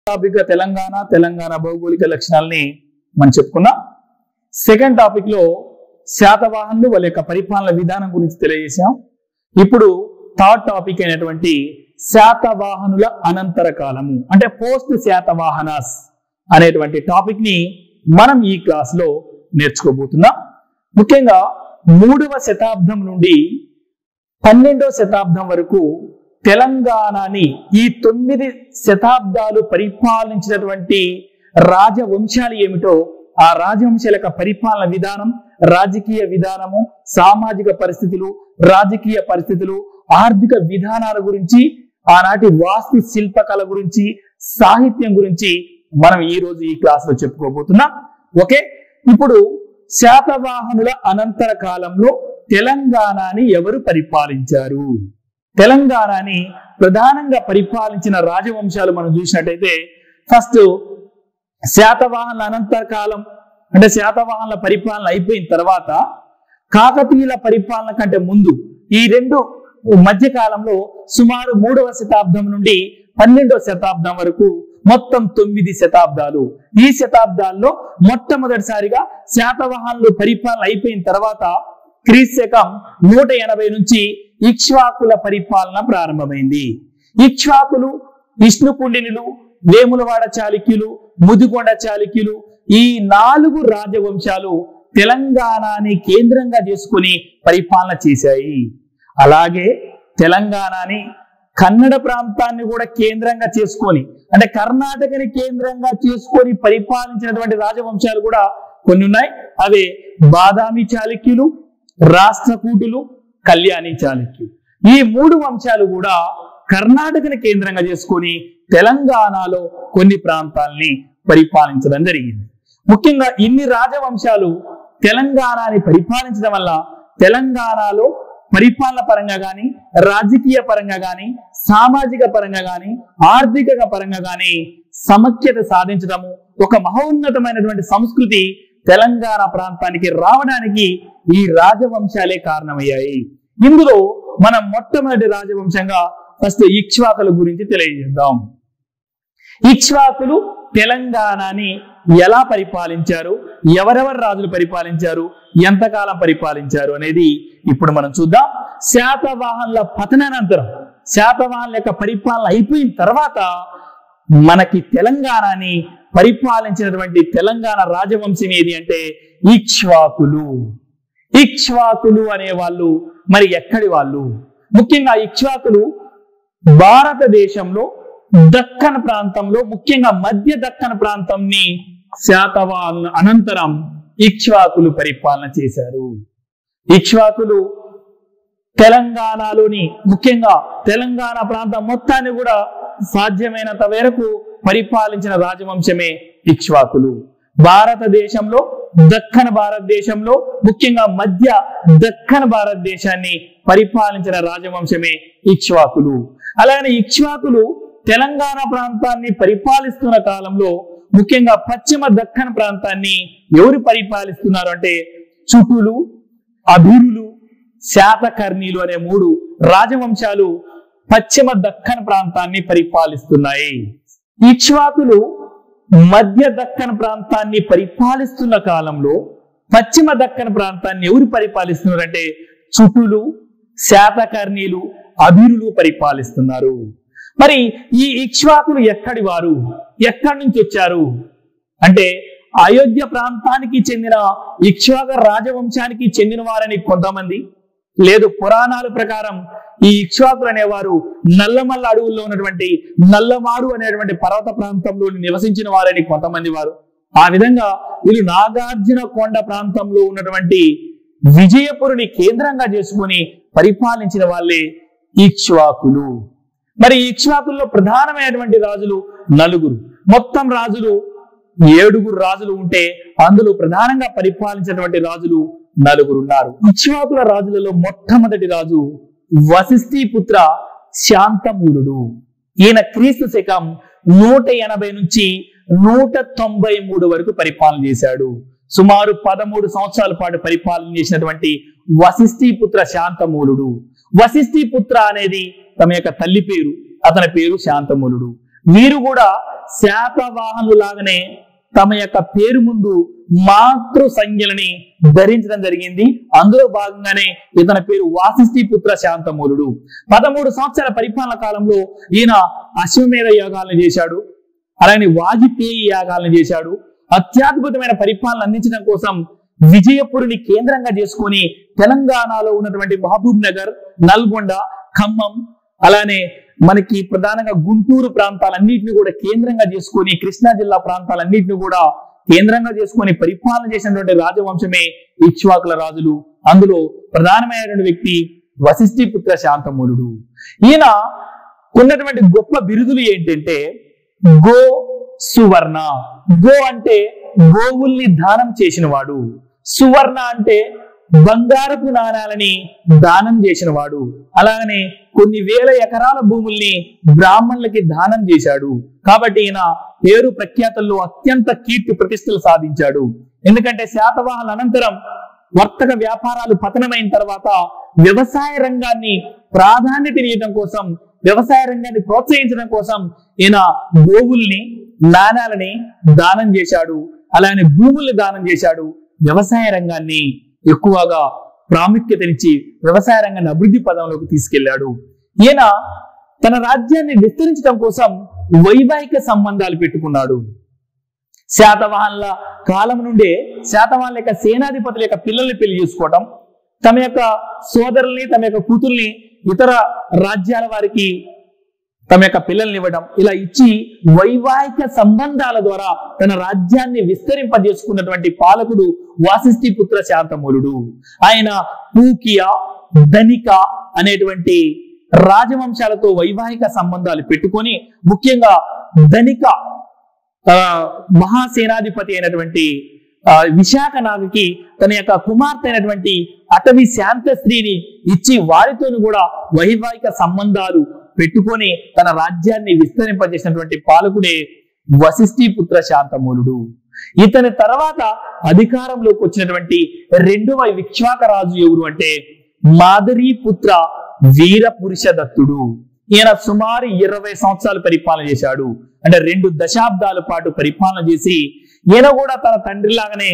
topic గా తెలంగాణ తెలంగాణ భౌగోళిక లక్షణాలని మనం చెప్పుకున్నాం సెకండ్ టాపిక్ లో శాతవాహనులు వాళ్ళ యొక్క పరిపాలన విధానం గురించి తెలియజేశాం ఇప్పుడు థర్డ్ టాపిక్ అయినటువంటి శాతవాహనుల అనంతర కాలము అంటే పోస్ట్ శాతవాహనాస్ అనేటువంటి టాపిక్ ని మనం ఈ క్లాస్ లో నేర్చుకోబోతున్నాం ముఖ్యంగా మూడవ శతాబ్దం నుండి పన్నెండవ శతాబ్దం వరకు తెలంగాణని ఈ తొమ్మిది శతాబ్దాలు పరిపాలించినటువంటి రాజవంశాలు ఏమిటో ఆ రాజవంశాల యొక్క పరిపాలన విధానం రాజకీయ విధానము సామాజిక పరిస్థితులు రాజకీయ పరిస్థితులు ఆర్థిక విధానాల గురించి ఆనాటి వాస్తు శిల్పకళ గురించి సాహిత్యం గురించి మనం ఈ రోజు ఈ క్లాస్ లో చెప్పుకోబోతున్నాం ఓకే ఇప్పుడు శాతవాహనుల అనంతర కాలంలో తెలంగాణని ఎవరు పరిపాలించారు తెలంగాణని ప్రధానంగా పరిపాలించిన రాజవంశాలు మనం చూసినట్టయితే ఫస్ట్ శాతవాహనుల అనంతర కాలం అంటే శాతవాహనుల పరిపాలన అయిపోయిన తర్వాత కాకతీయుల పరిపాలన కంటే ముందు ఈ రెండు మధ్య కాలంలో సుమారు మూడవ శతాబ్దం నుండి పన్నెండవ శతాబ్దం వరకు మొత్తం తొమ్మిది శతాబ్దాలు ఈ శతాబ్దాల్లో మొట్టమొదటిసారిగా శాతవాహనులు పరిపాలన అయిపోయిన తర్వాత క్రీశకం నూట ఎనభై నుంచి ఇక్ష్వాకుల పరిపాలన ప్రారంభమైంది ఇక్ష్వాకులు విష్ణుకుండినులు వేములవాడ చాళుక్యులు ముదిగొండ చాళుక్యులు ఈ నాలుగు రాజవంశాలు తెలంగాణని కేంద్రంగా చేసుకుని పరిపాలన చేశాయి అలాగే తెలంగాణని కన్నడ ప్రాంతాన్ని కూడా కేంద్రంగా చేసుకొని అంటే కర్ణాటకని కేంద్రంగా చేసుకొని పరిపాలించినటువంటి రాజవంశాలు కూడా కొన్ని ఉన్నాయి అవే బాదామి చాళుక్యులు రాష్ట్రకూటులు కళ్యాణి చాళుక్యులు ఈ మూడు వంశాలు కూడా కర్ణాటకని కేంద్రంగా చేసుకొని తెలంగాణలో కొన్ని ప్రాంతాల్ని పరిపాలించడం జరిగింది ముఖ్యంగా ఇన్ని రాజవంశాలు తెలంగాణని పరిపాలించడం వల్ల తెలంగాణలో పరిపాలన పరంగా గాని రాజకీయ పరంగా గాని సామాజిక పరంగా గాని ఆర్థిక పరంగా గాని సమైక్యత సాధించడము ఒక మహోన్నతమైనటువంటి సంస్కృతి తెలంగాణ ప్రాంతానికి రావడానికి ఈ రాజవంశాలే కారణమయ్యాయి ఇందులో మనం మొట్టమొదటి రాజవంశంగా ఫస్ట్ ఇక్ష్వాకుల గురించి తెలియజేద్దాం ఇక్ష్వాకులు తెలంగాణని ఎలా పరిపాలించారు ఎవరెవరు రాజులు పరిపాలించారు ఎంతకాలం పరిపాలించారు అనేది ఇప్పుడు మనం చూద్దాం శాతవాహనుల పతనానంతరం శాతవాహనుల యొక్క పరిపాలన అయిపోయిన తర్వాత మనకి తెలంగాణని పరిపాలించినటువంటి తెలంగాణ రాజవంశం ఏది అంటే ఇక్ష్వాకులు ఇక్ష్వాకులు అనే వాళ్ళు మరి ఎక్కడి వాళ్ళు ముఖ్యంగా ఇక్ష్వాకులు భారతదేశంలో దక్కన్ ప్రాంతంలో ముఖ్యంగా మధ్య దక్కన్ ప్రాంతంని శాతవాహనుల అనంతరం ఇక్ష్వాకులు పరిపాలన చేశారు ఇక్ష్వాకులు తెలంగాణలోని ముఖ్యంగా తెలంగాణ ప్రాంతం మొత్తాన్ని కూడా సాధ్యమైనంత మేరకు పరిపాలించిన రాజవంశమే ఇక్ష్వాకులు భారతదేశంలో దక్కన భారతదేశంలో ముఖ్యంగా మధ్య దక్కన భారతదేశాన్ని పరిపాలించిన రాజవంశమే ఇక్ష్వాకులు అలాగే ఇక్ష్వాకులు తెలంగాణ ప్రాంతాన్ని పరిపాలిస్తున్న కాలంలో ముఖ్యంగా పశ్చిమ దక్కన్ ప్రాంతాన్ని ఎవరు పరిపాలిస్తున్నారు అంటే చుటులు అభిరులు శాతకర్ణీలు అనే మూడు రాజవంశాలు పశ్చిమ దక్కన్ ప్రాంతాన్ని పరిపాలిస్తున్నాయి ఇక్ష్వాకులు మధ్య దక్కన్ ప్రాంతాన్ని పరిపాలిస్తున్న కాలంలో పశ్చిమ దక్కన్ ప్రాంతాన్ని ఎవరు పరిపాలిస్తున్నారంటే చుటులు శాతకర్ణీలు అభిరులు పరిపాలిస్తున్నారు మరి ఈ ఇక్ష్వాకులు ఎక్కడి వారు ఎక్కడి నుంచి వచ్చారు అంటే అయోధ్య ప్రాంతానికి చెందిన ఇక్ష్వాక రాజవంశానికి చెందిన వారని కొంతమంది లేదు పురాణాల ప్రకారం ఈ ఇక్ష్వాకులు అనేవారు నల్లమల్ల అడవుల్లో ఉన్నటువంటి నల్లమారు అనేటువంటి పర్వత ప్రాంతంలో నివసించిన వారని కొంతమంది వారు ఆ విధంగా వీళ్ళు నాగార్జున కొండ ప్రాంతంలో ఉన్నటువంటి విజయపురుని కేంద్రంగా చేసుకుని పరిపాలించిన వాళ్ళే ఇక్ష్వాకులు మరి ఈ ఇక్ష్వాకుల్లో ప్రధానమైనటువంటి రాజులు నలుగురు మొత్తం రాజులు ఏడుగురు రాజులు ఉంటే అందులో ప్రధానంగా పరిపాలించినటువంటి రాజులు నలుగురు ఉన్నారు ఇక్ష్వాకుల రాజులలో మొట్టమొదటి రాజు వశిష్ఠి పుత్ర శాంతమూలుడు ఈయన క్రీస్తు శకం నూట ఎనభై నుంచి నూట తొంభై మూడు వరకు పరిపాలన చేశాడు సుమారు పదమూడు సంవత్సరాల పాటు పరిపాలన చేసినటువంటి వశిష్ఠి పుత్ర శాంతమూలుడు వశిష్ఠి పుత్ర అనేది తమ యొక్క తల్లి పేరు అతని పేరు శాంతమూలుడు వీరు కూడా శాతవాహనులు లాగానే తమ యొక్క పేరు ముందు మాతృ సంజ్ఞలని ధరించడం జరిగింది అందులో భాగంగానే ఇతని పేరు వాసిష్ఠి పుత్ర శాంతమూలుడు పదమూడు సంవత్సరాల పరిపాలన కాలంలో ఈయన అశ్వమేధ యాగాలను చేశాడు అలానే వాజపేయి యాగాలను చేశాడు అత్యద్భుతమైన పరిపాలన అందించడం కోసం విజయపురిని కేంద్రంగా చేసుకొని తెలంగాణలో ఉన్నటువంటి మహబూబ్ నగర్ నల్గొండ ఖమ్మం అలానే మనకి ప్రధానంగా గుంటూరు ప్రాంతాలన్నింటినీ కూడా కేంద్రంగా చేసుకొని కృష్ణా జిల్లా ప్రాంతాలన్నింటినీ కూడా కేంద్రంగా చేసుకొని పరిపాలన చేసినటువంటి రాజవంశమే ఇక్ష్వాకుల రాజులు అందులో ప్రధానమైనటువంటి వ్యక్తి వశిష్ఠి పుత్ర శాంతమూలుడు ఈయన ఉన్నటువంటి గొప్ప బిరుదులు ఏంటంటే గో సువర్ణ గో అంటే గోవుల్ని దానం చేసినవాడు సువర్ణ అంటే బంగారపు నాణాలని దానం చేసినవాడు అలాగనే కొన్ని వేల ఎకరాల భూముల్ని బ్రాహ్మణులకి దానం చేశాడు కాబట్టి ఈయన పేరు ప్రఖ్యాతల్లో అత్యంత కీర్తి ప్రతిష్టలు సాధించాడు ఎందుకంటే శాతవాహన అనంతరం వర్తక వ్యాపారాలు పతనమైన తర్వాత వ్యవసాయ రంగాన్ని ప్రాధాన్యతనియడం కోసం వ్యవసాయ రంగాన్ని ప్రోత్సహించడం కోసం ఈయన గోవుల్ని నాణాలని దానం చేశాడు అలానే భూముల్ని దానం చేశాడు వ్యవసాయ రంగాన్ని ఎక్కువగా ప్రాముఖ్యతనిచ్చి వ్యవసాయ రంగాన్ని అభివృద్ధి పదంలోకి తీసుకెళ్లాడు ఈయన తన రాజ్యాన్ని విస్తరించడం కోసం వైవాహిక సంబంధాలు పెట్టుకున్నాడు శాతవాహనుల కాలం నుండే శాతవాహనుల యొక్క సేనాధిపతుల యొక్క పిల్లల్ని పెళ్లి చేసుకోవటం తమ యొక్క సోదరుల్ని తమ యొక్క కూతుల్ని ఇతర రాజ్యాల వారికి తమ యొక్క పిల్లల్ని ఇవ్వడం ఇలా ఇచ్చి వైవాహిక సంబంధాల ద్వారా తన రాజ్యాన్ని విస్తరింపజేసుకున్నటువంటి పాలకుడు వాసిష్ఠి పుత్ర శాంతమూలుడు ఆయన పూకియా ధనిక అనేటువంటి రాజవంశాలతో వైవాహిక సంబంధాలు పెట్టుకొని ముఖ్యంగా ధనిక ఆ, మహాసేనాధిపతి అయినటువంటి ఆ, విశాఖ నాగకి తన యొక్క కుమార్తె అయినటువంటి అటవీ శాంత స్త్రీని ఇచ్చి వారితోను కూడా వైవాహిక సంబంధాలు పెట్టుకొని తన రాజ్యాన్ని విస్తరింపజేసినటువంటి పాలకుడే వశిష్ఠి పుత్ర శాంతమూలుడు ఇతని తర్వాత అధికారంలోకి వచ్చినటువంటి రెండవ విక్ష్వాక రాజు ఎవరు అంటే మాదరీ పుత్ర వీర పురుష దత్తుడు ఈయన సుమారు ఇరవై సంవత్సరాలు పరిపాలన చేశాడు అంటే రెండు దశాబ్దాల పాటు పరిపాలన చేసి ఈయన కూడా తన తండ్రి లాగానే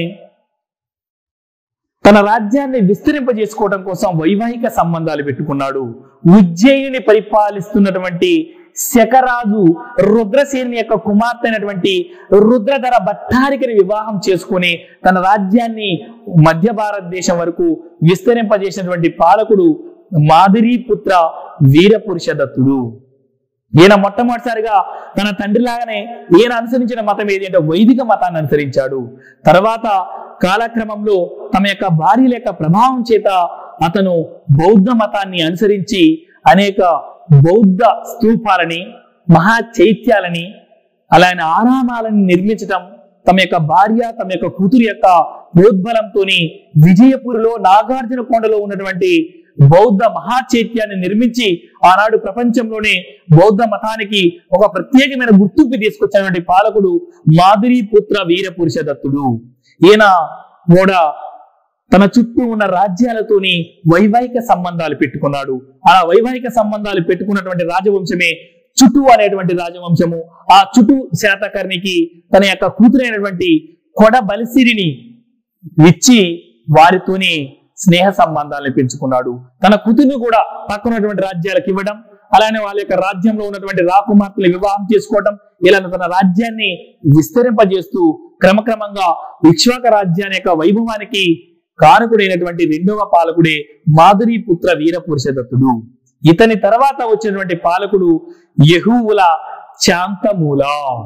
తన రాజ్యాన్ని విస్తరింపజేసుకోవడం కోసం వైవాహిక సంబంధాలు పెట్టుకున్నాడు ఉజ్జయిని పరిపాలిస్తున్నటువంటి శకరాజు రుద్రసేని యొక్క కుమార్తె అయినటువంటి రుద్రధర భట్టారికని వివాహం చేసుకుని తన రాజ్యాన్ని మధ్య భారతదేశం వరకు విస్తరింపజేసినటువంటి పాలకుడు మాదిరి పుత్ర వీరపురుష దత్తుడు ఈయన మొట్టమొదటిసారిగా తన తండ్రి లాగానే ఈయన అనుసరించిన మతం ఏది అంటే వైదిక మతాన్ని అనుసరించాడు తర్వాత కాలక్రమంలో తమ యొక్క భార్యల యొక్క ప్రభావం చేత అతను బౌద్ధ మతాన్ని అనుసరించి అనేక బౌద్ధ స్తూపాలని మహా చైత్యాలని అలానే ఆరామాలని నిర్మించటం తమ యొక్క భార్య తమ యొక్క కూతురు యొక్క ప్రోద్బలంతోని విజయపూర్లో నాగార్జున కొండలో ఉన్నటువంటి బౌద్ధ మహాచైత్యాన్ని నిర్మించి ఆనాడు ప్రపంచంలోనే బౌద్ధ మతానికి ఒక ప్రత్యేకమైన గుర్తింపు తీసుకొచ్చినటువంటి పాలకుడు మాదిరి పుత్ర వీరపురుష దత్తుడు ఈయన కూడా తన చుట్టూ ఉన్న రాజ్యాలతోని వైవాహిక సంబంధాలు పెట్టుకున్నాడు అలా వైవాహిక సంబంధాలు పెట్టుకున్నటువంటి రాజవంశమే చుటు అనేటువంటి రాజవంశము ఆ చుటు శాతకర్ణికి తన యొక్క కూతురైనటువంటి కొడ బలిసిరిని ఇచ్చి వారితోని స్నేహ సంబంధాలను పెంచుకున్నాడు తన కూతుర్ని కూడా పక్కనటువంటి రాజ్యాలకు ఇవ్వడం అలానే వాళ్ళ యొక్క రాజ్యంలో ఉన్నటువంటి రాకుమార్తెలు వివాహం చేసుకోవడం ఇలా తన రాజ్యాన్ని విస్తరింపజేస్తూ క్రమక్రమంగా ఇక్ష్వాక రాజ్యాన్ని యొక్క వైభవానికి కారకుడైనటువంటి రెండవ పాలకుడే మాధురి పుత్ర వీరపురుష దత్తుడు ఇతని తర్వాత వచ్చినటువంటి పాలకుడు యహూవుల శాంతమూల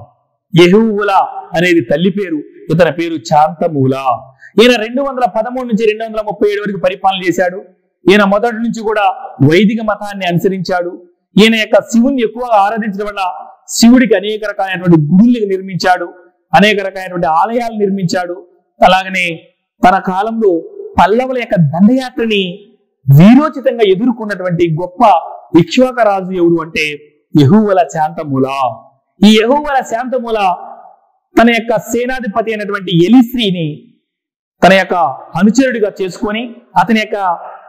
యహూవుల అనేది తల్లి పేరు ఇతని పేరు శాంతమూల ఈయన రెండు వందల పదమూడు నుంచి రెండు వందల ముప్పై ఏడు వరకు పరిపాలన చేశాడు ఈయన మొదటి నుంచి కూడా వైదిక మతాన్ని అనుసరించాడు ఈయన యొక్క శివుని ఎక్కువగా ఆరాధించడం వల్ల శివుడికి అనేక రకాలైనటువంటి గుడుల్ని నిర్మించాడు అనేక రకాలైనటువంటి ఆలయాలు నిర్మించాడు అలాగనే తన కాలంలో పల్లవుల యొక్క దండయాత్రని వీరోచితంగా ఎదుర్కొన్నటువంటి గొప్ప ఇక్ష్వాక రాజు ఎవరు అంటే యహూవల శాంతమూల ఈ యహూవల శాంతమూల తన యొక్క సేనాధిపతి అయినటువంటి ఎలిశ్రీని తన యొక్క అనుచరుడిగా చేసుకొని అతని యొక్క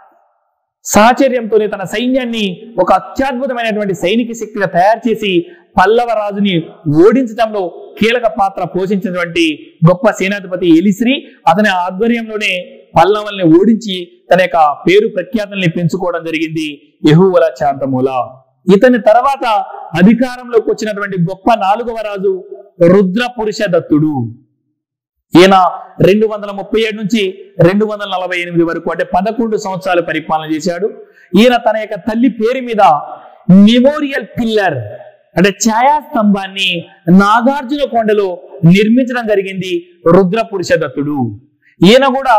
సహచర్యంతోనే తన సైన్యాన్ని ఒక అత్యద్భుతమైనటువంటి సైనిక శక్తిగా తయారు చేసి పల్లవ రాజుని ఓడించడంలో కీలక పాత్ర పోషించినటువంటి గొప్ప సేనాధిపతి ఎలిశ్రీ అతని ఆధ్వర్యంలోనే పల్లవల్ని ఓడించి తన యొక్క పేరు ప్రఖ్యాతుల్ని పెంచుకోవడం జరిగింది యహూవల శాంతమూల ఇతని తర్వాత అధికారంలోకి వచ్చినటువంటి గొప్ప నాలుగవ రాజు రుద్ర పురుష దత్తుడు ఈయన రెండు వందల ముప్పై ఏడు నుంచి రెండు వందల నలభై ఎనిమిది వరకు అంటే పదకొండు సంవత్సరాలు పరిపాలన చేశాడు ఈయన తన యొక్క తల్లి పేరు మీద మెమోరియల్ పిల్లర్ అంటే ఛాయాస్తంభాన్ని నాగార్జున కొండలో నిర్మించడం జరిగింది రుద్ర పురుష దత్తుడు ఈయన కూడా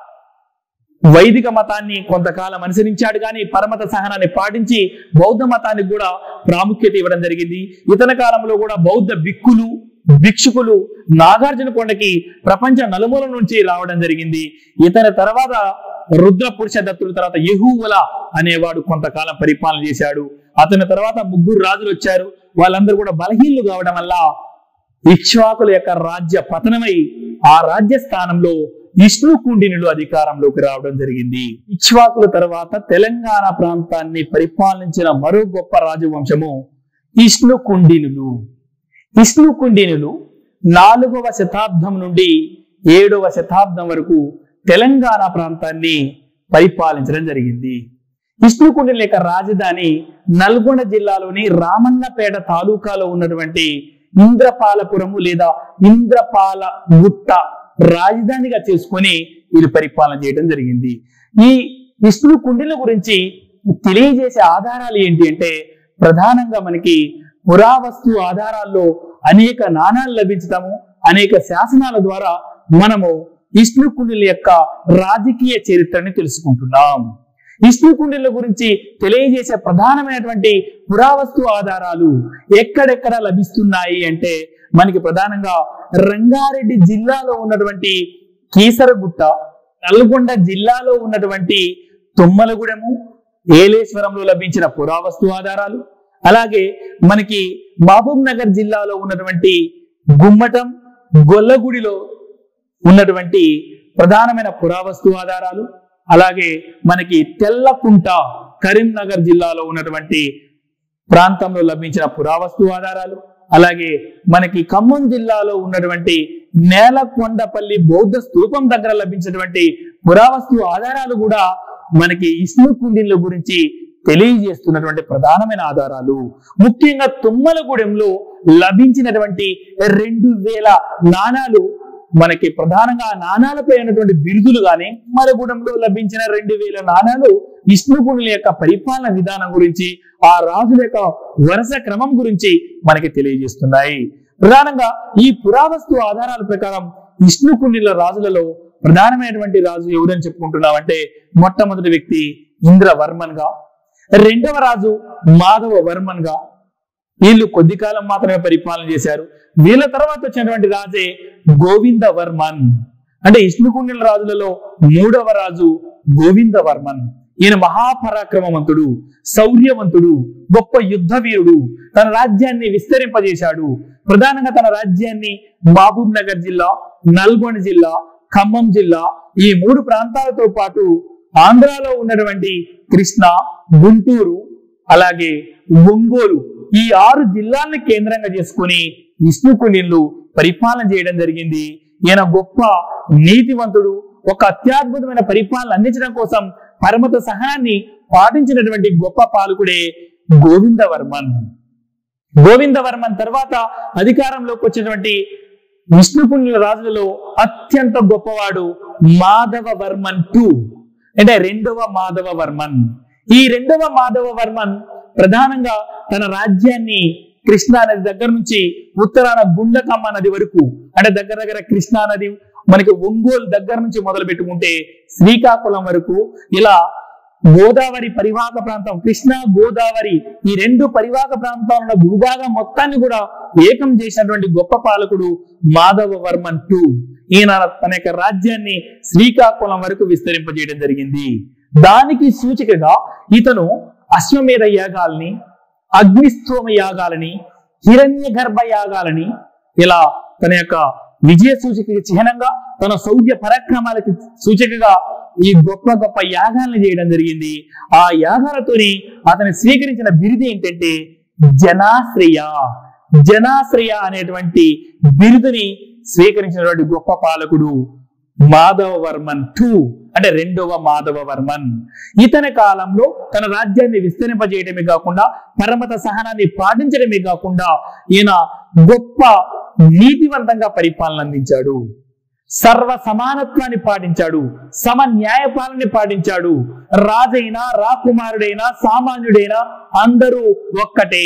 వైదిక మతాన్ని కొంతకాలం అనుసరించాడు కానీ పరమత సహనాన్ని పాటించి బౌద్ధ మతానికి కూడా ప్రాముఖ్యత ఇవ్వడం జరిగింది ఇతని కాలంలో కూడా బౌద్ధ బిక్కులు భిక్షుకులు నాగార్జున కొండకి ప్రపంచ నలుమూల నుంచి రావడం జరిగింది ఇతని తర్వాత రుద్ర పురుష దత్తుల తర్వాత యహూవల అనేవాడు కొంతకాలం పరిపాలన చేశాడు అతని తర్వాత ముగ్గురు రాజులు వచ్చారు వాళ్ళందరూ కూడా బలహీనలు కావడం వల్ల ఇక్ష్వాకుల యొక్క రాజ్య పతనమై ఆ రాజ్య స్థానంలో విష్ణుకుండినులు అధికారంలోకి రావడం జరిగింది ఇక్ష్వాకుల తర్వాత తెలంగాణ ప్రాంతాన్ని పరిపాలించిన మరో గొప్ప రాజవంశము ఇష్ణుకుండినులు ఇష్ణుకుండినులు నాలుగవ శతాబ్దం నుండి ఏడవ శతాబ్దం వరకు తెలంగాణ ప్రాంతాన్ని పరిపాలించడం జరిగింది విష్ణుకుండిల యొక్క రాజధాని నల్గొండ జిల్లాలోని రామన్నపేట తాలూకాలో ఉన్నటువంటి ఇంద్రపాలపురము లేదా ఇంద్రపాల గుట్ట రాజధానిగా చేసుకొని వీళ్ళు పరిపాలన చేయడం జరిగింది ఈ విష్ణు కుండిల గురించి తెలియజేసే ఆధారాలు ఏంటి అంటే ప్రధానంగా మనకి పురావస్తు ఆధారాల్లో అనేక నాణాలు లభించటము అనేక శాసనాల ద్వారా మనము విష్ణు కుండిల యొక్క రాజకీయ చరిత్రని తెలుసుకుంటున్నాం విష్ణు కుండిల గురించి తెలియజేసే ప్రధానమైనటువంటి పురావస్తు ఆధారాలు ఎక్కడెక్కడ లభిస్తున్నాయి అంటే మనకి ప్రధానంగా రంగారెడ్డి జిల్లాలో ఉన్నటువంటి కీసరగుట్ట నల్గొండ జిల్లాలో ఉన్నటువంటి తుమ్మలగూడెము ఏలేశ్వరంలో లభించిన పురావస్తు ఆధారాలు అలాగే మనకి మహబూబ్ నగర్ జిల్లాలో ఉన్నటువంటి గుమ్మటం గొల్లగుడిలో ఉన్నటువంటి ప్రధానమైన పురావస్తు ఆధారాలు అలాగే మనకి తెల్లకుంట కరీంనగర్ జిల్లాలో ఉన్నటువంటి ప్రాంతంలో లభించిన పురావస్తు ఆధారాలు అలాగే మనకి ఖమ్మం జిల్లాలో ఉన్నటువంటి నేలకొండపల్లి బౌద్ధ స్తూపం దగ్గర లభించినటువంటి పురావస్తు ఆధారాలు కూడా మనకి ఇస్ను కుండిల గురించి తెలియజేస్తున్నటువంటి ప్రధానమైన ఆధారాలు ముఖ్యంగా తుమ్మలగూడెంలో లభించినటువంటి రెండు వేల నాణాలు మనకి ప్రధానంగా ఆ నాణాలపై ఉన్నటువంటి బిరుదులు గాని మరగూడెంలో లభించిన రెండు వేల నాణాలు విష్ణుకునుల యొక్క పరిపాలన విధానం గురించి ఆ రాజుల యొక్క వరుస క్రమం గురించి మనకి తెలియజేస్తున్నాయి ప్రధానంగా ఈ పురావస్తు ఆధారాల ప్రకారం విష్ణుకుండిల రాజులలో ప్రధానమైనటువంటి రాజు ఎవరని చెప్పుకుంటున్నామంటే మొట్టమొదటి వ్యక్తి ఇంద్రవర్మన్ గా రెండవ రాజు మాధవ వర్మన్ గా వీళ్ళు కొద్ది కాలం మాత్రమే పరిపాలన చేశారు వీళ్ళ తర్వాత వచ్చినటువంటి రాజే గోవింద వర్మన్ అంటే విష్ణుకుండిల రాజులలో మూడవ రాజు గోవింద వర్మన్ ఈయన మహాపరాక్రమవంతుడు శౌర్యవంతుడు గొప్ప యుద్ధ వీరుడు తన రాజ్యాన్ని విస్తరింపజేశాడు ప్రధానంగా తన రాజ్యాన్ని మహబూబ్ నగర్ జిల్లా నల్గొండ జిల్లా ఖమ్మం జిల్లా ఈ మూడు ప్రాంతాలతో పాటు ఆంధ్రాలో ఉన్నటువంటి కృష్ణ గుంటూరు అలాగే ఒంగోలు ఈ ఆరు జిల్లాల్ని కేంద్రంగా చేసుకుని విష్ణుకుండిన్లు పరిపాలన చేయడం జరిగింది ఈయన గొప్ప నీతివంతుడు ఒక అత్యద్భుతమైన పరిపాలన అందించడం కోసం పరమత సహనాన్ని పాటించినటువంటి గొప్ప పాలకుడే గోవిందవర్మన్ గోవిందవర్మన్ తర్వాత అధికారంలోకి వచ్చినటువంటి విష్ణుకుండిల రాజులలో అత్యంత గొప్పవాడు మాధవ వర్మన్ టూ అంటే రెండవ మాధవ వర్మన్ ఈ రెండవ మాధవ వర్మన్ ప్రధానంగా తన రాజ్యాన్ని కృష్ణా నది దగ్గర నుంచి ఉత్తరాన గుండకమ్మ నది వరకు అంటే దగ్గర దగ్గర కృష్ణా నది మనకి ఒంగోలు దగ్గర నుంచి మొదలు పెట్టుకుంటే శ్రీకాకుళం వరకు ఇలా గోదావరి పరివాహక ప్రాంతం కృష్ణా గోదావరి ఈ రెండు పరివాహక ప్రాంతాల్లో ఉన్న భూభాగం మొత్తాన్ని కూడా ఏకం చేసినటువంటి గొప్ప పాలకుడు మాధవ వర్మన్ టూ ఈయన తన యొక్క రాజ్యాన్ని శ్రీకాకుళం వరకు విస్తరింపజేయడం జరిగింది దానికి సూచికగా ఇతను అశ్వమేధ యాగాల్ని అగ్నిస్తోమ యాగాలని హిరణ్య గర్భ యాగాలని ఇలా తన యొక్క విజయ సూచిక చిహ్నంగా తన శౌర్య పరాక్రమాలకి సూచికగా ఈ గొప్ప గొప్ప యాగాలను చేయడం జరిగింది ఆ యాగాలతోని అతను స్వీకరించిన బిరుది ఏంటంటే జనాశ్రయ జనాశ్రయ అనేటువంటి బిరుదుని స్వీకరించినటువంటి గొప్ప పాలకుడు మాధవ వర్మన్ టూ అంటే రెండవ మాధవ వర్మన్ ఇతని కాలంలో తన రాజ్యాన్ని విస్తరింపజేయడమే కాకుండా పరమత సహనాన్ని పాటించడమే కాకుండా ఈయన గొప్ప నీతివంతంగా పరిపాలన అందించాడు సర్వ సమానత్వాన్ని పాటించాడు సమ న్యాయపాలనని పాటించాడు రాజైనా రాకుమారుడైనా సామాన్యుడైనా అందరూ ఒక్కటే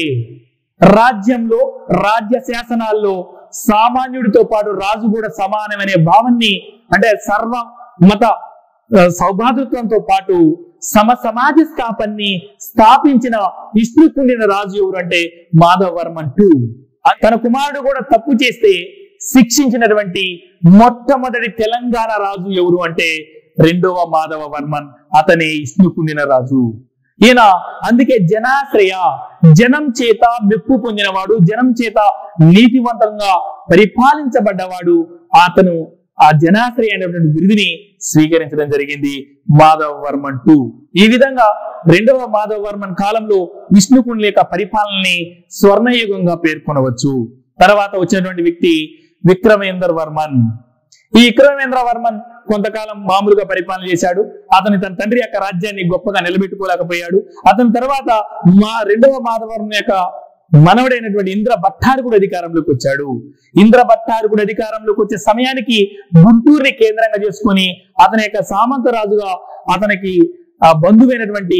రాజ్యంలో రాజ్య శాసనాల్లో సామాన్యుడితో పాటు రాజు కూడా సమానమనే భావాన్ని అంటే సర్వ మత ఆ, సౌభాతృత్వంతో పాటు సమ సమాజ స్థాపన్ని స్థాపించిన విష్ణుకుండిన రాజు ఎవరు అంటే మాధవ వర్మన్ టూ తన కుమారుడు కూడా తప్పు చేస్తే శిక్షించినటువంటి మొట్టమొదటి తెలంగాణ రాజు ఎవరు అంటే రెండవ మాధవ వర్మన్ అతనే విష్ణుకుండిన రాజు ఈయన అందుకే జనాశ్రయ జనం చేత మెప్పు పొందినవాడు జనం చేత నీతివంతంగా పరిపాలించబడ్డవాడు అతను ఆ జనాశ్రయ అనేటువంటి బిరుదుని స్వీకరించడం జరిగింది మాధవ వర్మన్ టూ ఈ విధంగా రెండవ మాధవ వర్మన్ కాలంలో విష్ణుకుండి యొక్క పరిపాలనని స్వర్ణయుగంగా పేర్కొనవచ్చు తర్వాత వచ్చినటువంటి వ్యక్తి విక్రమేందర్ వర్మన్ ఈ విక్రమేంద్ర వర్మన్ కొంతకాలం మామూలుగా పరిపాలన చేశాడు అతని తన తండ్రి యొక్క రాజ్యాన్ని గొప్పగా నిలబెట్టుకోలేకపోయాడు అతని తర్వాత మా రెండవ మాధవర్మ యొక్క మనవడైనటువంటి ఇంద్ర భట్టారకుడు అధికారంలోకి వచ్చాడు ఇంద్ర భట్టారకుడు అధికారంలోకి వచ్చే సమయానికి గుంటూరుని కేంద్రంగా చేసుకొని అతని యొక్క సామంత రాజుగా అతనికి ఆ బంధువైనటువంటి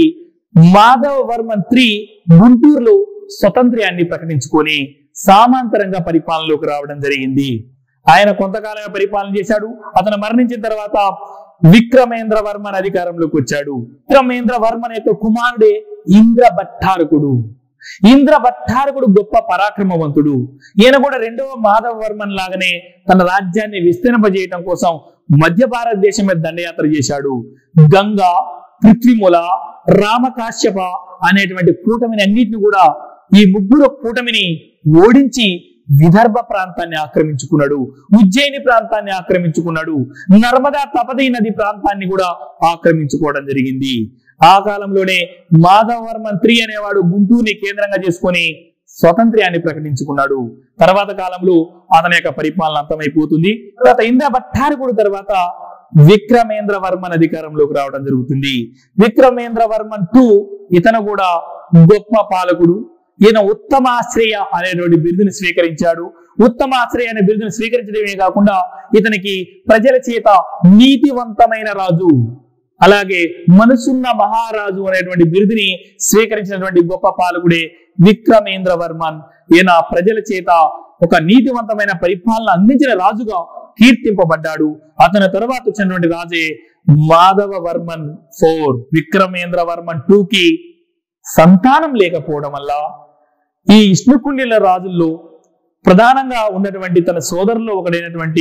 మాధవ వర్మన్ త్రీ గుంటూరులో స్వతంత్ర్యాన్ని ప్రకటించుకొని సామాంతరంగా పరిపాలనలోకి రావడం జరిగింది ఆయన కొంతకాలంగా పరిపాలన చేశాడు అతను మరణించిన తర్వాత విక్రమేంద్ర వర్మన్ అధికారంలోకి వచ్చాడు విక్రమేంద్ర వర్మన్ యొక్క కుమారుడే ఇంద్ర భట్టారకుడు ఇంద్ర భట్టారకుడు గొప్ప పరాక్రమవంతుడు ఈయన కూడా రెండవ మాధవ వర్మన్ లాగానే తన రాజ్యాన్ని విస్తరింపజేయటం కోసం మధ్య భారతదేశం మీద దండయాత్ర చేశాడు గంగా పృథ్వీముల రామకాశ్యప అనేటువంటి కూటమిని అన్నిటిని కూడా ఈ ముగ్గురు కూటమిని ఓడించి విదర్భ ప్రాంతాన్ని ఆక్రమించుకున్నాడు ఉజ్జయిని ప్రాంతాన్ని ఆక్రమించుకున్నాడు నర్మదా తపదీ నది ప్రాంతాన్ని కూడా ఆక్రమించుకోవడం జరిగింది ఆ కాలంలోనే మాధవవర్మన్ త్రీ అనేవాడు గుంటూరుని కేంద్రంగా చేసుకొని స్వతంత్ర్యాన్ని ప్రకటించుకున్నాడు తర్వాత కాలంలో అతని యొక్క పరిపాలన అంతమైపోతుంది తర్వాత ఇంద్ర భట్టారకుడు తర్వాత విక్రమేంద్ర వర్మన్ అధికారంలోకి రావడం జరుగుతుంది విక్రమేంద్ర వర్మన్ టూ ఇతను కూడా గొప్ప పాలకుడు ఈయన ఉత్తమాశ్రయ అనేటువంటి బిరుదుని స్వీకరించాడు ఉత్తమాశ్రయ అనే బిరుదుని స్వీకరించడమే కాకుండా ఇతనికి ప్రజల చేత నీతివంతమైన రాజు అలాగే మనసున్న మహారాజు అనేటువంటి బిరుదుని స్వీకరించినటువంటి గొప్ప పాలకుడే విక్రమేంద్ర వర్మన్ ఈయన ప్రజల చేత ఒక నీతివంతమైన పరిపాలన అందించిన రాజుగా కీర్తింపబడ్డాడు అతని తరువాత వచ్చినటువంటి రాజే మాధవ వర్మన్ ఫోర్ విక్రమేంద్ర వర్మన్ టూ కి సంతానం లేకపోవడం వల్ల ఈ విష్ణుకుండిల రాజుల్లో ప్రధానంగా ఉన్నటువంటి తన సోదరులో ఒకడైనటువంటి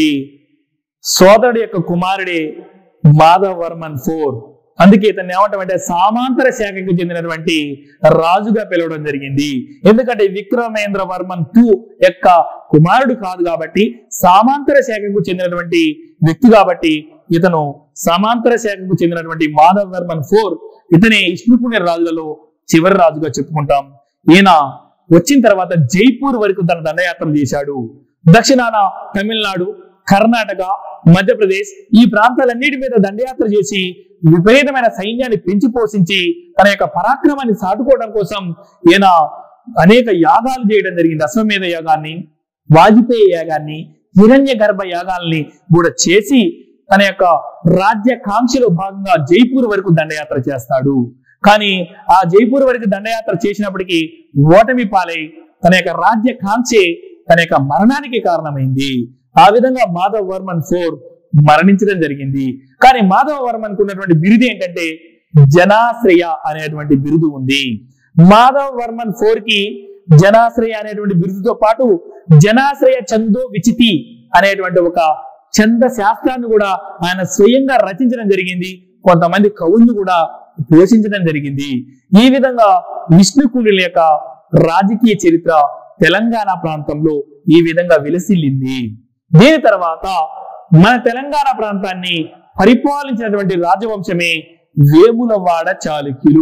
సోదరుడి యొక్క కుమారుడే మాధవ్ వర్మన్ ఫోర్ అందుకే ఇతన్ని ఏమంటామంటే సామాంతర శాఖకు చెందినటువంటి రాజుగా పిలవడం జరిగింది ఎందుకంటే విక్రమేంద్ర వర్మన్ టూ యొక్క కుమారుడు కాదు కాబట్టి సామాంతర శాఖకు చెందినటువంటి వ్యక్తి కాబట్టి ఇతను సమాంతర శాఖకు చెందినటువంటి మాధవ్ వర్మన్ ఫోర్ ఇతనే విష్ణుకుండి రాజులలో చివరి రాజుగా చెప్పుకుంటాం ఈయన వచ్చిన తర్వాత జైపూర్ వరకు తన దండయాత్ర చేశాడు దక్షిణాన తమిళనాడు కర్ణాటక మధ్యప్రదేశ్ ఈ ప్రాంతాలన్నిటి మీద దండయాత్ర చేసి విపరీతమైన సైన్యాన్ని పెంచి పోషించి తన యొక్క పరాక్రమాన్ని సాటుకోవడం కోసం ఈయన అనేక యాగాలు చేయడం జరిగింది అశ్వమేధ యాగాన్ని వాజ్పేయి యాగాన్ని హిరణ్య గర్భ యాగాల్ని కూడా చేసి తన యొక్క రాజ్యకాంక్షలో భాగంగా జైపూర్ వరకు దండయాత్ర చేస్తాడు కానీ ఆ జైపూర్ వరకు దండయాత్ర చేసినప్పటికీ ఓటమి పాలై తన యొక్క రాజ్యకాంక్షే తన యొక్క మరణానికి కారణమైంది ఆ విధంగా మాధవ్ వర్మన్ ఫోర్ మరణించడం జరిగింది కానీ మాధవ వర్మన్ ఉన్నటువంటి బిరుదు ఏంటంటే జనాశ్రయ అనేటువంటి బిరుదు ఉంది మాధవ్ వర్మన్ ఫోర్ కి జనాశ్రయ అనేటువంటి బిరుదుతో పాటు జనాశ్రయ చందో విచితి అనేటువంటి ఒక చంద శాస్త్రాన్ని కూడా ఆయన స్వయంగా రచించడం జరిగింది కొంతమంది కవుల్ని కూడా పోషించడం జరిగింది ఈ విధంగా విష్ణుకులుల యొక్క రాజకీయ చరిత్ర తెలంగాణ ప్రాంతంలో ఈ విధంగా విలసిల్లింది దీని తర్వాత మన తెలంగాణ ప్రాంతాన్ని పరిపాలించినటువంటి రాజవంశమే వేములవాడ చాళుక్యులు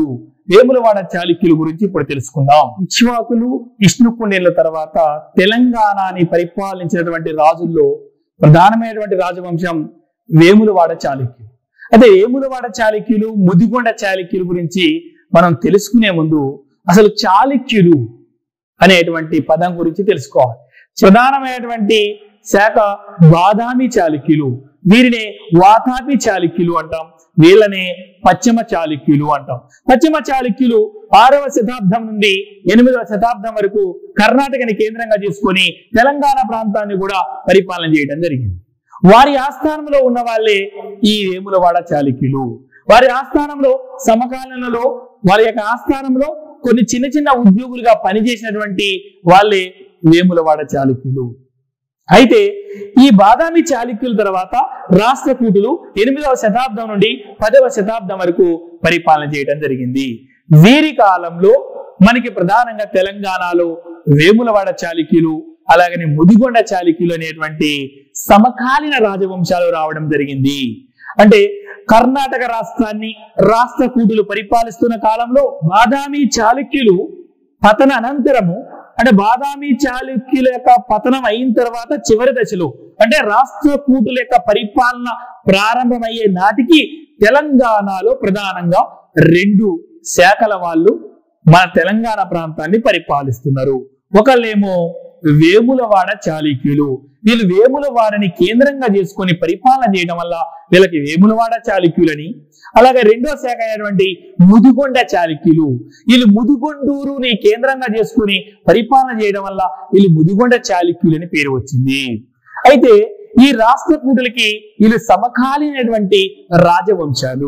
వేములవాడ చాళుక్యుల గురించి ఇప్పుడు తెలుసుకుందాం ఇక్ష్వాకులు విష్ణుకుండేళ్ల తర్వాత తెలంగాణని పరిపాలించినటువంటి రాజుల్లో ప్రధానమైనటువంటి రాజవంశం వేములవాడ చాళుక్యులు అయితే వేములవాడ చాళుక్యులు ముదిగొండ చాళుక్యుల గురించి మనం తెలుసుకునే ముందు అసలు చాళుక్యులు అనేటువంటి పదం గురించి తెలుసుకోవాలి ప్రధానమైనటువంటి శాఖ బాదామి చాళుక్యులు వీరినే వాతాపి చాళుక్యులు అంటాం వీళ్ళనే పశ్చిమ చాళుక్యులు అంటాం పశ్చిమ చాళుక్యులు ఆరవ శతాబ్దం నుండి ఎనిమిదవ శతాబ్దం వరకు కర్ణాటకని కేంద్రంగా చేసుకొని తెలంగాణ ప్రాంతాన్ని కూడా పరిపాలన చేయడం జరిగింది వారి ఆస్థానంలో ఉన్న వాళ్ళే ఈ వేములవాడ చాళుక్యులు వారి ఆస్థానంలో సమకాలంలో వారి యొక్క ఆస్థానంలో కొన్ని చిన్న చిన్న ఉద్యోగులుగా పనిచేసినటువంటి వాళ్ళే వేములవాడ చాళుక్యులు అయితే ఈ బాదామి చాళుక్యుల తర్వాత రాష్ట్రకూటులు ఎనిమిదవ శతాబ్దం నుండి పదవ శతాబ్దం వరకు పరిపాలన చేయడం జరిగింది వీరి కాలంలో మనకి ప్రధానంగా తెలంగాణలో వేములవాడ చాళుక్యులు అలాగనే ముదిగొండ చాళుక్యులు అనేటువంటి సమకాలీన రాజవంశాలు రావడం జరిగింది అంటే కర్ణాటక రాష్ట్రాన్ని రాష్ట్రకూటులు పరిపాలిస్తున్న కాలంలో బాదామి చాళుక్యులు పతన అనంతరము అంటే బాదామి చాళుక్యుల యొక్క పతనం అయిన తర్వాత చివరి దశలో అంటే రాష్ట్ర కూటుల యొక్క పరిపాలన ప్రారంభమయ్యే నాటికి తెలంగాణలో ప్రధానంగా రెండు శాఖల వాళ్ళు మన తెలంగాణ ప్రాంతాన్ని పరిపాలిస్తున్నారు ఒకళ్ళేమో వేములవాడ చాళుక్యులు వీళ్ళు వేములవాడని కేంద్రంగా చేసుకొని పరిపాలన చేయడం వల్ల వీళ్ళకి వేములవాడ చాళుక్యులని అలాగే రెండో శాఖ అయినటువంటి ముదిగొండ చాళుక్యులు వీళ్ళు ముదిగొండూరుని కేంద్రంగా చేసుకుని పరిపాలన చేయడం వల్ల వీళ్ళు ముదిగొండ చాళుక్యులు అని పేరు వచ్చింది అయితే ఈ రాష్ట్రకూటులకి వీళ్ళు సమకాలీనటువంటి రాజవంశాలు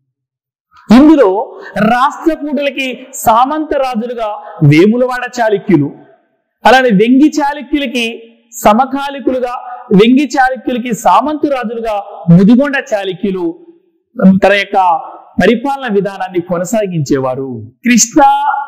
ఇందులో రాష్ట్రకూటులకి సామంత రాజులుగా వేములవాడ చాళుక్యులు అలానే వెంగి చాళుక్యులకి సమకాలికులుగా వెంగి చాళుక్యులకి సామంతు రాజులుగా ముదిగొండ చాళుక్యులు తన యొక్క పరిపాలన విధానాన్ని కొనసాగించేవారు కృష్ణ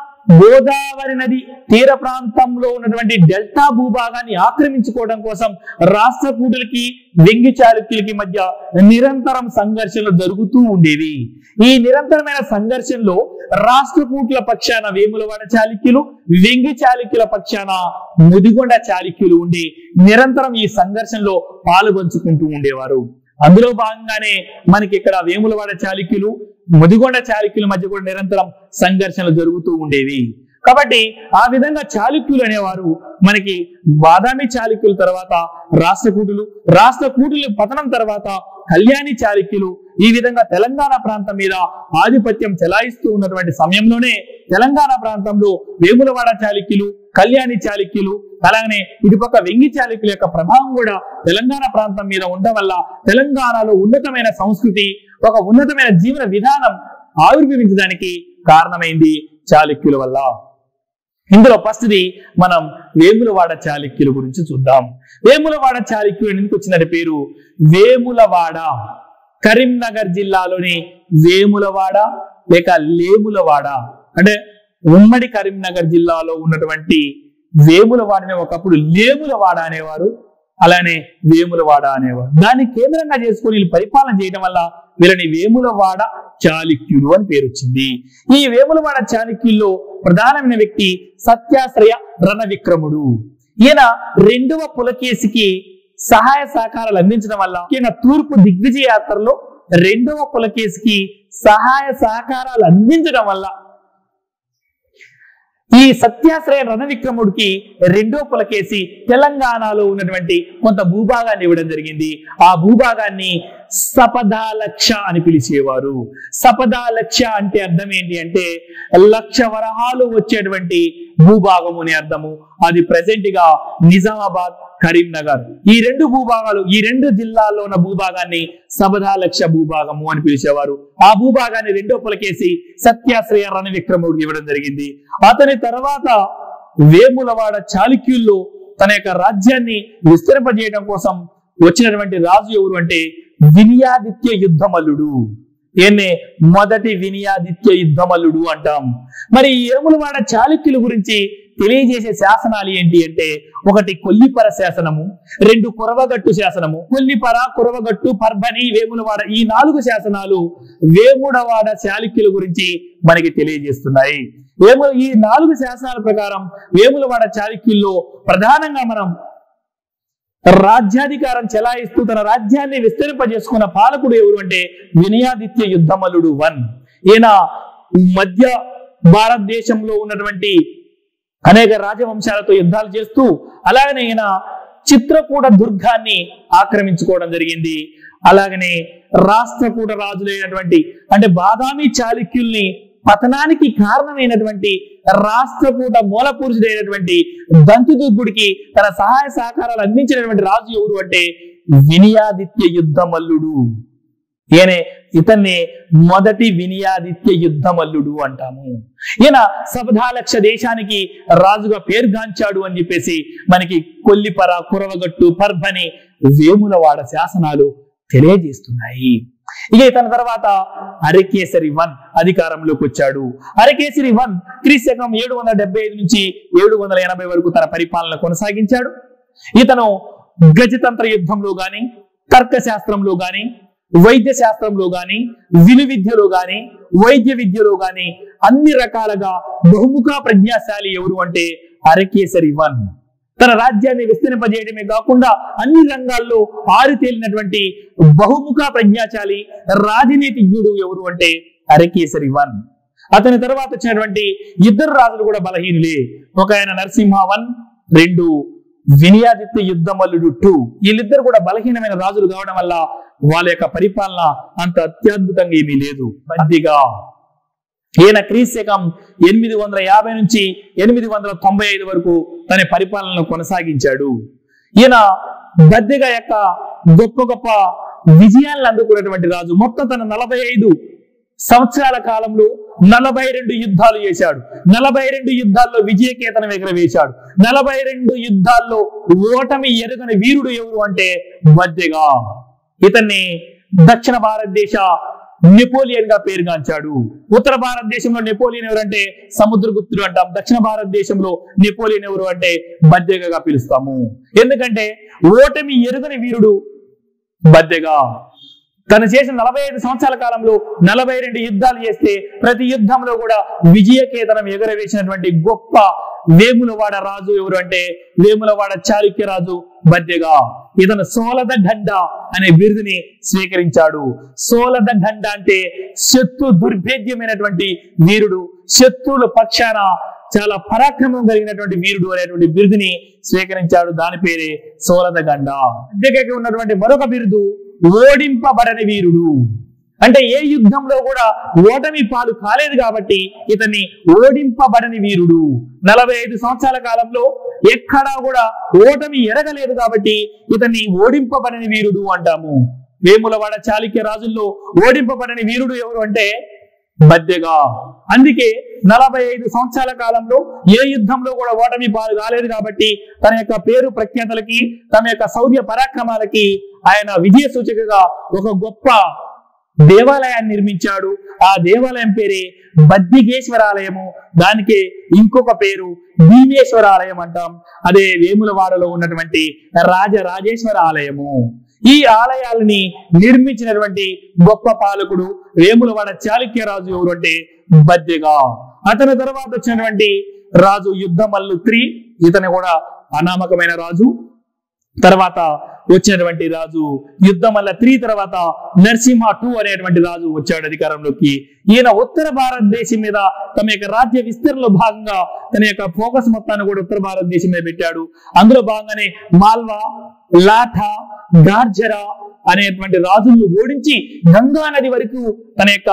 గోదావరి నది తీర ప్రాంతంలో ఉన్నటువంటి డెల్టా భూభాగాన్ని ఆక్రమించుకోవడం కోసం రాష్ట్రకూటులకి వెంగి చాళుక్యులకి మధ్య నిరంతరం సంఘర్షణలు జరుగుతూ ఉండేవి ఈ నిరంతరమైన సంఘర్షణలో రాష్ట్రకూట్ల పక్షాన వేములవాడ చాళుక్యులు వెంగి చాళుక్యుల పక్షాన ముదిగొండ చాళుక్యులు ఉండి నిరంతరం ఈ సంఘర్షణలో పాలుపంచుకుంటూ ఉండేవారు అందులో భాగంగానే మనకి ఇక్కడ వేములవాడ చాళుక్యులు ముదిగొండ చాళుక్యుల మధ్య కూడా నిరంతరం సంఘర్షణలు జరుగుతూ ఉండేవి కాబట్టి ఆ విధంగా చాళుక్యులు అనేవారు మనకి బాదామి చాళుక్యుల తర్వాత రాష్ట్రకూటులు రాష్ట్రకూటుల పతనం తర్వాత కళ్యాణి చాళుక్యులు ఈ విధంగా తెలంగాణ ప్రాంతం మీద ఆధిపత్యం చెలాయిస్తూ ఉన్నటువంటి సమయంలోనే తెలంగాణ ప్రాంతంలో వేములవాడ చాళుక్యులు కళ్యాణి చాళుక్యులు అలాగనే ఇటుపక్క వెంగి చాళుక్యుల యొక్క ప్రభావం కూడా తెలంగాణ ప్రాంతం మీద ఉండడం వల్ల తెలంగాణలో ఉన్నతమైన సంస్కృతి ఒక ఉన్నతమైన జీవన విధానం ఆవిర్భవించడానికి కారణమైంది చాళుక్యుల వల్ల ఇందులో ఫస్ట్ది మనం వేములవాడ చాళుక్యుల గురించి చూద్దాం వేములవాడ చాళుక్యులు ఎందుకు వచ్చినట్టు పేరు వేములవాడ కరీంనగర్ జిల్లాలోని వేములవాడ లేక లేములవాడ అంటే ఉమ్మడి కరీంనగర్ జిల్లాలో ఉన్నటువంటి వేములవాడని ఒకప్పుడు లేములవాడ అనేవారు అలానే వేములవాడ అనేవారు దాన్ని కేంద్రంగా చేసుకొని వీళ్ళు పరిపాలన చేయడం వల్ల వీళ్ళని వేములవాడ చాళుక్యులు అని పేరు వచ్చింది ఈ వేములవాడ చాళుక్యుల్లో ప్రధానమైన వ్యక్తి సత్యాశ్రయ రణవిక్రముడు ఈయన రెండవ పులకేసికి సహాయ సహకారాలు అందించడం వల్ల ఈయన తూర్పు దిగ్విజయ యాత్రలో రెండవ పులకేసికి సహాయ సహకారాలు అందించడం వల్ల ఈ సత్యాశ్రయ రణవిక్రముడికి రెండో పులకేసి తెలంగాణలో ఉన్నటువంటి కొంత భూభాగాన్ని ఇవ్వడం జరిగింది ఆ భూభాగాన్ని సపదాలక్ష అని పిలిచేవారు సపదాలక్ష అంటే అర్థం ఏంటి అంటే లక్ష వరహాలు వచ్చేటువంటి భూభాగము అని అర్థము అది ప్రెసెంట్ గా నిజామాబాద్ కరీంనగర్ ఈ రెండు భూభాగాలు ఈ రెండు జిల్లాల్లో ఉన్న భూభాగాన్ని సబదాలక్ష భూభాగము అని పిలిచేవారు ఆ భూభాగాన్ని రెండో పులకేసి సత్యాశ్రయ రణవిక్రముడికి ఇవ్వడం జరిగింది అతని తర్వాత వేములవాడ చాళుక్యుల్లో తన యొక్క రాజ్యాన్ని విస్తరింపజేయడం కోసం వచ్చినటువంటి రాజు ఎవరు అంటే వినియాదిత్య యుద్ధమల్లుడు ఈయన్నే మొదటి వినియాదిత్య యుద్ధమల్లుడు అంటాం మరి ఈ ఏములవాడ చాళుక్యుల గురించి తెలియజేసే శాసనాలు ఏంటి అంటే ఒకటి కొల్లిపర శాసనము రెండు కురవగట్టు శాసనము కొల్లిపర కురవగట్టు పర్భని వేములవాడ ఈ నాలుగు శాసనాలు వేముడవాడ చాళుక్యుల గురించి మనకి తెలియజేస్తున్నాయి వేము ఈ నాలుగు శాసనాల ప్రకారం వేములవాడ చాళుక్యుల్లో ప్రధానంగా మనం రాజ్యాధికారం చెలాయిస్తూ తన రాజ్యాన్ని విస్తరింపజేసుకున్న పాలకుడు ఎవరు అంటే వినయాదిత్య యుద్ధమలుడు వన్ ఈయన మధ్య భారతదేశంలో ఉన్నటువంటి అనేక రాజవంశాలతో యుద్ధాలు చేస్తూ అలాగనే ఈయన చిత్రకూట దుర్గాన్ని ఆక్రమించుకోవడం జరిగింది అలాగనే రాష్ట్రకూట రాజులైనటువంటి అంటే బాదామి చాళుక్యుల్ని పతనానికి కారణమైనటువంటి రాష్ట్రకూట మూల పురుషుడైనటువంటి దంతిదుర్గుడికి తన సహాయ సహకారాలు అందించినటువంటి రాజు ఎవరు అంటే వినయాదిత్య యుద్ధమల్లుడు ఈయనే ఇతన్ని మొదటి వినయాదిత్య యుద్ధమల్లుడు అంటాము ఈయన సబధాలక్ష దేశానికి రాజుగా పేరుగాంచాడు అని చెప్పేసి మనకి కొల్లిపర కురవగట్టు పర్భని వేములవాడ శాసనాలు తెలియజేస్తున్నాయి ఇక ఇతని తర్వాత అరకేసరి వన్ అధికారంలోకి వచ్చాడు అరకేసరి వన్ క్రీశకం ఏడు వందల డెబ్బై ఐదు నుంచి ఏడు వందల ఎనభై వరకు తన పరిపాలన కొనసాగించాడు ఇతను గజతంత్ర యుద్ధంలో గాని తర్క శాస్త్రంలో గాని వైద్య శాస్త్రంలో గాని విలు విద్యలో గాని వైద్య విద్యలో గాని అన్ని రకాలుగా బహుముఖ ప్రజ్ఞాశాలి ఎవరు అంటే అరకేసరి వన్ తన రాజ్యాన్ని విస్తరింపజేయడమే కాకుండా అన్ని రంగాల్లో ఆరితేలినటువంటి బహుముఖ ప్రజ్ఞాశాలి రాజనీతిజ్ఞుడు ఎవరు అంటే అరకేసరి వన్ అతని తర్వాత వచ్చినటువంటి ఇద్దరు రాజులు కూడా బలహీనులే ఒక ఆయన నరసింహ వన్ రెండు వినయాదిత్య యుద్ధమల్లుడు టూ వీళ్ళిద్దరు కూడా బలహీనమైన రాజులు కావడం వల్ల వాళ్ళ యొక్క పరిపాలన అంత అత్యద్భుతంగా ఏమీ లేదు కొద్దిగా ఈయన క్రీశకం ఎనిమిది వందల యాభై నుంచి ఎనిమిది వందల తొంభై ఐదు వరకు తన పరిపాలనను కొనసాగించాడు ఈయన బద్దెగా యొక్క గొప్ప గొప్ప విజయాలను అందుకున్నటువంటి రాజు మొత్తం తన నలభై ఐదు సంవత్సరాల కాలంలో నలభై రెండు యుద్ధాలు చేశాడు నలభై రెండు యుద్ధాల్లో విజయకేతనం ఎగరవేశాడు నలభై రెండు యుద్ధాల్లో ఓటమి ఎరుగని వీరుడు ఎవరు అంటే బద్దెగా ఇతన్ని దక్షిణ భారతదేశ నెపోలియన్ గా పేరుగాంచాడు ఉత్తర భారతదేశంలో నెపోలియన్ ఎవరంటే సముద్రగుప్తుడు అంటాం దక్షిణ భారతదేశంలో నెపోలియన్ ఎవరు అంటే బద్దెగా పిలుస్తాము ఎందుకంటే ఓటమి ఎరుగని వీరుడు బద్దెగా తను చేసిన నలభై ఐదు సంవత్సరాల కాలంలో నలభై రెండు యుద్ధాలు చేస్తే ప్రతి యుద్ధంలో కూడా విజయకేతనం ఎగరవేసినటువంటి గొప్ప వేములవాడ రాజు ఎవరు అంటే వేములవాడ చాళుక్య రాజు బద్దెగా ఇతను సోలద గండ అనే బిరుదుని స్వీకరించాడు సోలద గండ అంటే శత్రు దుర్భేద్యమైనటువంటి వీరుడు శత్రువుల పక్షాన చాలా పరాక్రమం కలిగినటువంటి వీరుడు అనేటువంటి బిరుదుని స్వీకరించాడు దాని పేరే సోలద గండ బద్దెగకి ఉన్నటువంటి మరొక బిరుదు ఓడింపబడని వీరుడు అంటే ఏ యుద్ధంలో కూడా ఓటమి పాలు కాలేదు కాబట్టి ఇతన్ని ఓడింపబడని వీరుడు నలభై ఐదు సంవత్సరాల కాలంలో ఎక్కడా కూడా ఓటమి ఎరగలేదు కాబట్టి ఇతన్ని ఓడింపబడని వీరుడు అంటాము వేములవాడ చాళుక్య రాజుల్లో ఓడింపబడని వీరుడు ఎవరు అంటే బద్దెగా అందుకే నలభై ఐదు సంవత్సరాల కాలంలో ఏ యుద్ధంలో కూడా ఓటమి పాలు కాలేదు కాబట్టి తన యొక్క పేరు ప్రఖ్యాతలకి తన యొక్క శౌర్య పరాక్రమాలకి ఆయన విజయ సూచికగా ఒక గొప్ప దేవాలయాన్ని నిర్మించాడు ఆ దేవాలయం పేరే బద్దిగేశ్వరాలయము దానికి ఇంకొక పేరు భీమేశ్వర ఆలయం అంటాం అదే వేములవాడలో ఉన్నటువంటి రాజరాజేశ్వర ఆలయము ఈ ఆలయాలని నిర్మించినటువంటి గొప్ప పాలకుడు వేములవాడ చాళుక్య రాజు ఎవరు అంటే బద్దెగా అతని తర్వాత వచ్చినటువంటి రాజు యుద్ధమల్లు త్రీ ఇతను కూడా అనామకమైన రాజు తర్వాత వచ్చినటువంటి రాజు యుద్ధమల్ల త్రీ తర్వాత నరసింహ టూ అనేటువంటి రాజు వచ్చాడు అధికారంలోకి ఈయన ఉత్తర భారతదేశం మీద తమ యొక్క రాజ్య విస్తరణలో భాగంగా తన యొక్క ఫోకస్ మొత్తాన్ని కూడా ఉత్తర భారతదేశం మీద పెట్టాడు అందులో భాగంగానే మాల్వా లాఠా గార్జరా అనేటువంటి రాజులను ఓడించి గంగా నది వరకు తన యొక్క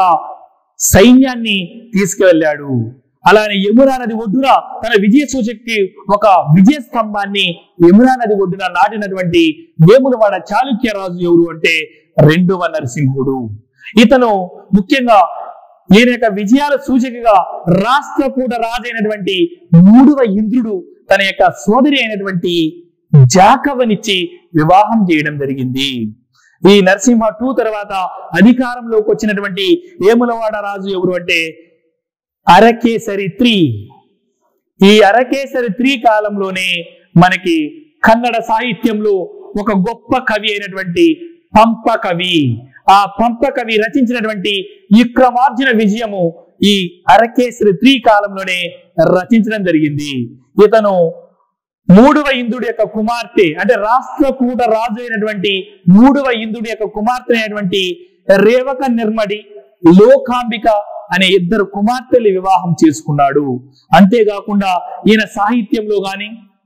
సైన్యాన్ని తీసుకువెళ్ళాడు అలానే యమునా నది ఒడ్డున తన విజయ సూచక్కి ఒక విజయ స్తంభాన్ని యమునా నది ఒడ్డున నాటినటువంటి వేములవాడ చాళుక్య రాజు ఎవరు అంటే రెండవ నరసింహుడు ఇతను ముఖ్యంగా ఈయన యొక్క విజయాల సూచికగా రాష్ట్రకూట రాజైనటువంటి మూడవ ఇంద్రుడు తన యొక్క సోదరి అయినటువంటి జాకవనిచ్చి వివాహం చేయడం జరిగింది ఈ నరసింహ టూ తర్వాత అధికారంలోకి వచ్చినటువంటి వేములవాడ రాజు ఎవరు అంటే అరకేసరి త్రీ ఈ అరకేసరి త్రీ కాలంలోనే మనకి కన్నడ సాహిత్యంలో ఒక గొప్ప కవి అయినటువంటి పంప కవి ఆ పంప కవి రచించినటువంటి విక్రమార్జున విజయము ఈ అరకేసరి త్రీ కాలంలోనే రచించడం జరిగింది ఇతను మూడవ ఇంద్రుడి యొక్క కుమార్తె అంటే రాష్ట్రకూట రాజు అయినటువంటి మూడవ ఇంద్రుడి యొక్క కుమార్తె అయినటువంటి రేవక నిర్మడి లోకాంబిక అనే ఇద్దరు కుమార్తెలు వివాహం చేసుకున్నాడు అంతేకాకుండా ఈయన సాహిత్యంలో గాని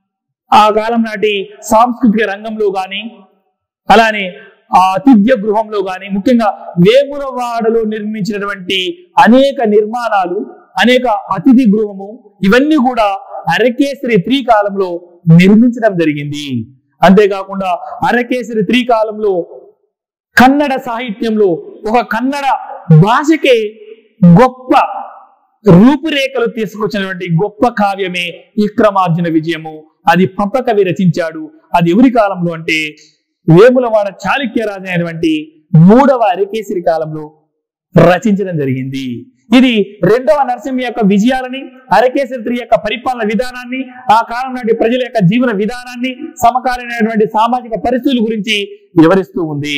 ఆ కాలం నాటి సాంస్కృతిక రంగంలో గాని అలానే ఆ అతిథ్య గృహంలో గాని ముఖ్యంగా వేములవాడలో నిర్మించినటువంటి అనేక నిర్మాణాలు అనేక అతిథి గృహము ఇవన్నీ కూడా అరకేసరి త్రీ కాలంలో నిర్మించడం జరిగింది అంతేకాకుండా అరకేసరి త్రీ కాలంలో కన్నడ సాహిత్యంలో ఒక కన్నడ భాషకే గొప్ప రూపురేఖలు తీసుకొచ్చినటువంటి గొప్ప కావ్యమే విక్రమార్జున విజయము అది పంప కవి రచించాడు అది ఎవరి కాలంలో అంటే వేములవాడ చాళుక్య రాజు అయినటువంటి మూడవ అరికేసరి కాలంలో రచించడం జరిగింది ఇది రెండవ నరసింహ యొక్క విజయాలని అరకేసరి త్రి యొక్క పరిపాలన విధానాన్ని ఆ కాలం నాటి ప్రజల యొక్క జీవన విధానాన్ని సమకాలీనటువంటి సామాజిక పరిస్థితుల గురించి వివరిస్తూ ఉంది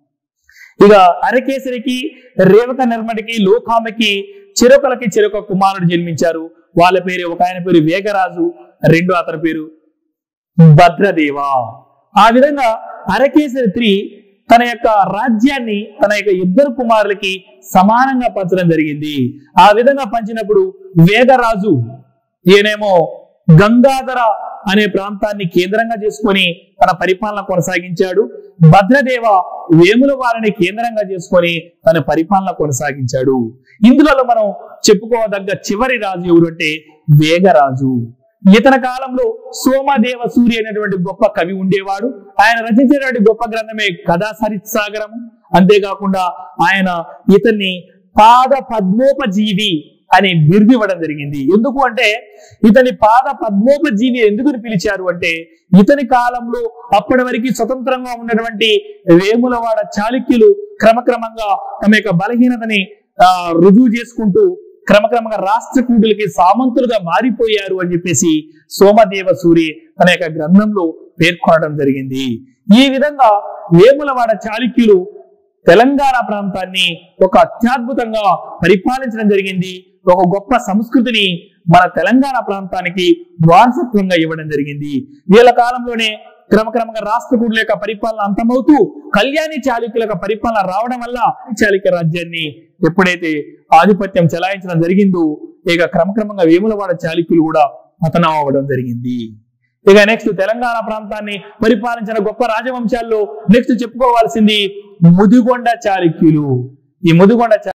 ఇక అరకేసరికి రేవక నిర్మడికి లోకామకి చిరొకలకి చిరొక కుమారుడు జన్మించారు వాళ్ళ పేరు ఒక ఆయన పేరు వేగరాజు రెండు అతని పేరు భద్రదేవ ఆ విధంగా అరకేసరి త్రి తన యొక్క రాజ్యాన్ని తన యొక్క ఇద్దరు కుమారులకి సమానంగా పంచడం జరిగింది ఆ విధంగా పంచినప్పుడు వేగరాజు ఈయనేమో గంగాధర అనే ప్రాంతాన్ని కేంద్రంగా చేసుకొని తన పరిపాలన కొనసాగించాడు భద్రదేవ వేముల వారిని కేంద్రంగా చేసుకొని తన పరిపాలన కొనసాగించాడు ఇందులో మనం చెప్పుకోదగ్గ చివరి రాజు ఎవరు అంటే వేగరాజు ఇతని కాలంలో సోమదేవ సూర్య అనేటువంటి గొప్ప కవి ఉండేవాడు ఆయన రచించినటువంటి గొప్ప గ్రంథమే కథా సరిత్సాగరం అంతేకాకుండా ఆయన ఇతన్ని పాద పద్మోపజీవి అనే బిరుదు ఇవ్వడం జరిగింది ఎందుకు అంటే ఇతని పాద పద్మోపజీవి ఎందుకు పిలిచారు అంటే ఇతని కాలంలో అప్పటి వరకు స్వతంత్రంగా ఉన్నటువంటి వేములవాడ చాళుక్యులు క్రమక్రమంగా తమ యొక్క బలహీనతని ఆ, రుజువు చేసుకుంటూ క్రమక్రమంగా రాష్ట్రకూటులకి సామంతులుగా మారిపోయారు అని చెప్పేసి సోమదేవ సూరి తన యొక్క గ్రంథంలో పేర్కొనడం జరిగింది ఈ విధంగా వేములవాడ చాళుక్యులు తెలంగాణ ప్రాంతాన్ని ఒక అత్యద్భుతంగా పరిపాలించడం జరిగింది ఒక గొప్ప సంస్కృతిని మన తెలంగాణ ప్రాంతానికి వారసత్వంగా ఇవ్వడం జరిగింది వీళ్ళ కాలంలోనే క్రమక్రమంగా రాష్ట్రకూటుల యొక్క పరిపాలన అంతమవుతూ కళ్యాణి చాళుక్యుల యొక్క పరిపాలన రావడం వల్ల చాళుక్య రాజ్యాన్ని ఎప్పుడైతే ఆధిపత్యం చెలాయించడం జరిగిందో ఇక క్రమక్రమంగా వేములవాడ చాళుక్యులు కూడా పతనం అవ్వడం జరిగింది ఇక నెక్స్ట్ తెలంగాణ ప్రాంతాన్ని పరిపాలించిన గొప్ప రాజవంశాల్లో నెక్స్ట్ చెప్పుకోవాల్సింది ముదిగొండ చాళుక్యులు ఈ ముదిగొండ చా-